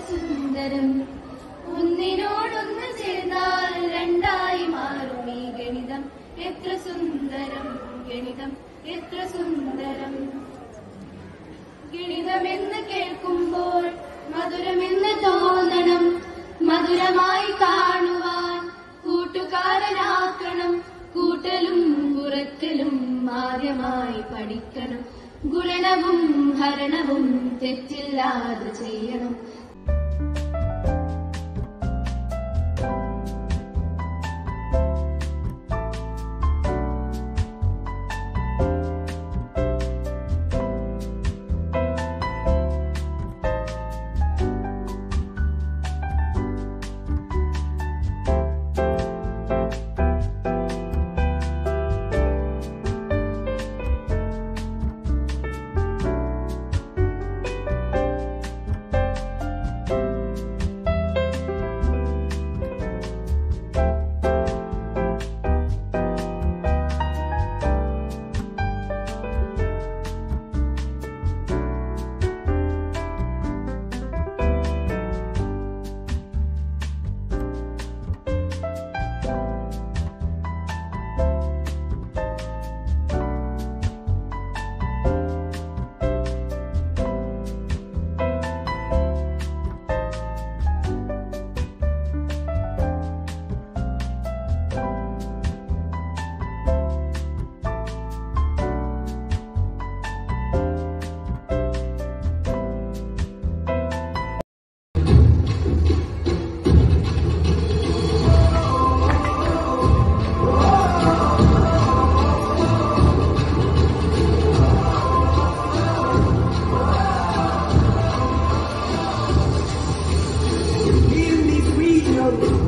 സുന്ദരം ഒന്നിനോടൊന്ന് ചേർന്നാൽ രണ്ടായി മാറും ഈ ഗണിതം എത്ര സുന്ദരം ഗണിതം എത്ര സുന്ദരം ഗണിതമെന്ന് കേൾക്കുമ്പോൾ മധുരമെന്ന് തോന്നണം മധുരമായി കാണുവാൻ കൂട്ടുകാരനാക്കണം കൂട്ടലും കുറക്കലും ആദ്യമായി പഠിക്കണം ഗുണനവും ഹരണവും തെറ്റില്ലാതെ ചെയ്യണം Give me freedom.